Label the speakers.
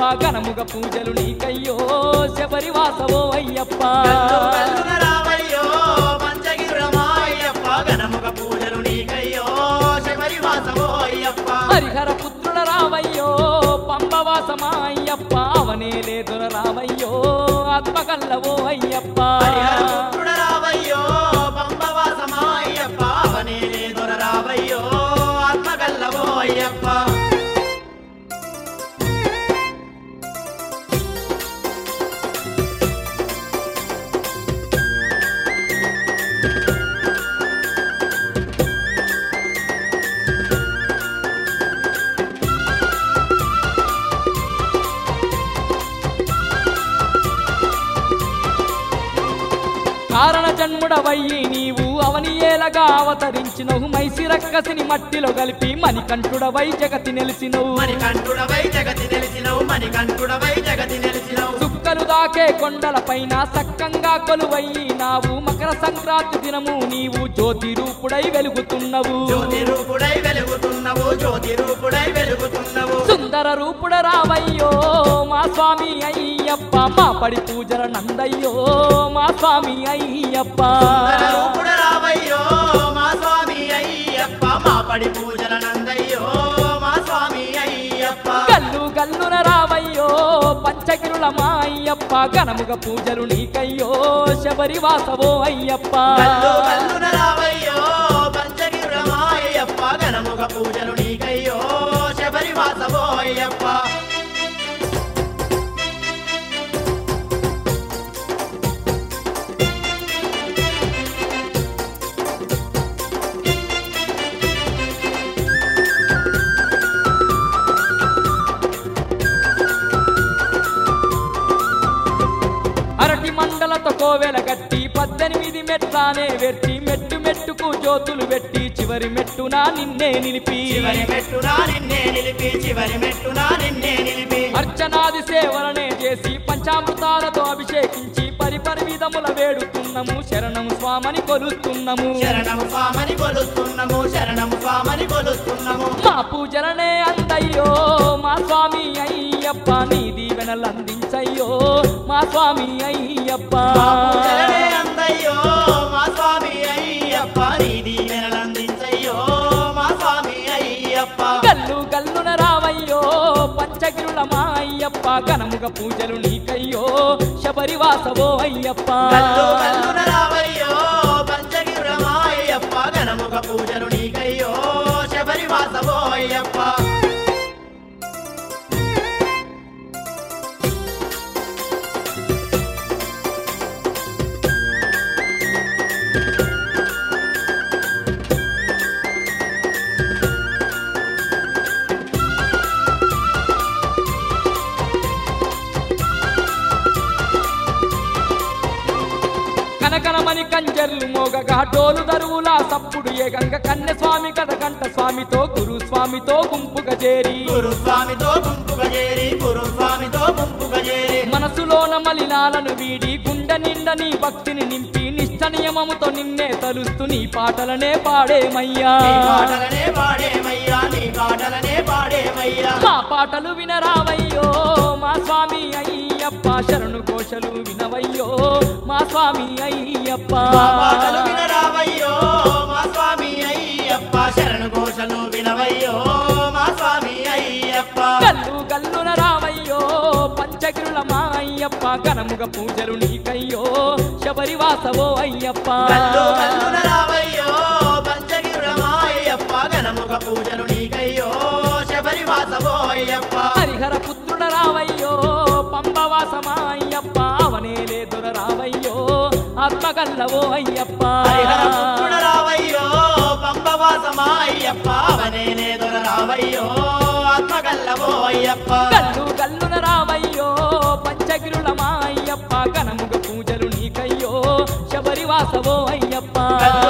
Speaker 1: ఘనముగ పూజలు నీకయ్యో శబరివాసవో అయ్యప్ప
Speaker 2: కల్లు కల్లున రావయ్యో పంచగిరులమా అయ్యప్ప ఘనముగ పూజలు నీకయ్యో శబరివాసవో అయ్యప్ప
Speaker 1: హరిహర పుత్రుల రావయ్యో పంబవాసమా అయ్యప్ప అవనే లేదుర రావయ్యో ఆత్మకల్లవో అయ్యప్ప
Speaker 2: హరిహర పుత్రుడ రావయ్యో పంబవాసమా అయ్యప్ప అవనే దొర రావయ్యో ఆత్మగల్లవో అయ్యప్ప
Speaker 1: కారణ జన్ముడవయ్యి నీవు అవని ఏలగా అవతరించినవు మైసి రక్కసిని మట్టిలో కలిపి మణికంఠుడవై జగతి నెలిసినవు
Speaker 2: మణికంఠుడవై జగతి నిలిచినవు మణికంఠుడవై జగతి నిలిచినవు
Speaker 1: చుక్కలు దాకే కొండల పైన సక్కంగా కొలువయ్యి నావు మకర సంక్రాంతి దినము నీవు జ్యోతి రూపుడై వెలుగుతున్నవు
Speaker 2: జ్యోతి రూపుడై వెలుగుతున్నవు జ్యోతి రూపుడై వెలుగుతున్నవు
Speaker 1: సుందర రూపుడ రావయ్యో మా స్వామి అయ్యప్ప మా పడి పూజల నందయ్యో మా స్వామి అయ్యప్ప
Speaker 2: సుందర రూపుడ రావయ్యో మా స్వామి అయ్యప్ప మా పడి పూజల నందయ్యో మా స్వామి అయ్యప్ప
Speaker 1: గల్లు గల్లున రావయ్యో పంచగిరుల మా అయ్యప్ప ఘనముగ పూజలు నీకయ్యో శబరివాసవో అయ్యప్ప
Speaker 2: కల్లు కల్లున రావయ్యో పంచగిరులమా అయ్యప్ప ఘనముగ పూజలు నీకయ్యో శబరివాసవో అయ్యప్ప
Speaker 1: అరటి మండలతో కోవెల గట్టి పద్దెనిమిది మెట్లానే వెట్టి మెట్టు మెట్టుకు జ్యోతులు పెట్టి చివరి మెట్టున నిన్నే నిలిపి
Speaker 2: చివరి మెట్టునా నిన్నే నిలిపి చివరి మెట్టునా నిన్నే నిలిపి
Speaker 1: అర్చనాది సేవలనే చేసి పంచామృతాలతో అభిషేకించి పరిపరి విధముల వేడుతున్నాము శరణము స్వామని కొలుస్తున్నాము
Speaker 2: శరణము స్వామని కొలుస్తున్నాము శరణము స్వామని కొలుస్తున్నాము
Speaker 1: మా పూజలనే అందయ్యో మా స్వామి అయ్యప్ప నీ దీవెనలు అందించయ్యో మా స్వామి అయ్యప్ప
Speaker 2: మా పూజలనే అందయ్యో మా స్వామి అయ్యప్ప నీ దీవెనలందించయ్యో మా స్వామి అయ్యప్ప
Speaker 1: గల్లు గల్లున రావయ్యో పంచగిరుల మా అయ్యప్ప ఘనముగ పూజలు నీకయ్యో శబరివాసవో అయ్యప్ప
Speaker 2: కల్లు కల్లున రావయ్యో పంచగిరులమా అయ్యప్ప ఘనముగ పూజలు నీకయ్యో శబరివాసవో అయ్యప్ప
Speaker 1: కనకనమని కంజర్లు మోగగా డోలు దరువులా సప్పుడు ఏగంగ కన్నె స్వామి కథ కంట స్వామితో గురు స్వామితో గుంపుగా చేరి
Speaker 2: గురు స్వామితో గుంపుగా చేరి గురు స్వామితో గుంపుగా చేరి
Speaker 1: మనసులోన మలినాలను వీడి గుండె నిండా నీ భక్తిని నింపి నిష్ట నియమముతో నిన్నే తలుస్తూ నీ పాటలనే పాడేమయ్యా
Speaker 2: నీ పాటలనే పాడేమయ్యా నీ పాటలనే పాడేమయ్యా
Speaker 1: మా పాటలు వినరావయ్యో మా స్వామి అయ్యప్ప శరణు కోశలు వినవయ్యో మా స్వామి అయ్యప్ప
Speaker 2: మా పాటలు వినరావయ్యో మా స్వామి అయ్యప్ప శరణు ఘోషలు వినవయ్యో మా స్వామి అయ్యప్ప
Speaker 1: గల్లు గల్లున రావయ్యో పంచగిరుల మా అయ్యప్ప ఘనముగ పూజలు నీకయ్యో శబరివాసవో అయ్యప్ప
Speaker 2: కల్లు కల్లున రావయ్యో పంచగిరులమా అయ్యప్ప ఘనముగ పూజలు నీకయ్యో శబరివాసవో అయ్యప్ప
Speaker 1: హరిహర పుత్రుడ రావయ్యో పంబవాసమా అయ్యప్ప అవనే లేదుర రావయ్యో ఆత్మగల్లవో అయ్యప్ప
Speaker 2: హరిహర పుత్రుడ రావయ్యో పంబవాసమా అయ్యప్ప అవనేనే దొర రావయ్యో ఆత్మగల్లవో అయ్యప్ప
Speaker 1: గల్లు గల్లున రావయ్యో పంచగిరుల మా అయ్యప్ప ఘనముగ పూజలు నీకయ్యో శబరివాసవో అయ్యప్ప
Speaker 2: కల్లు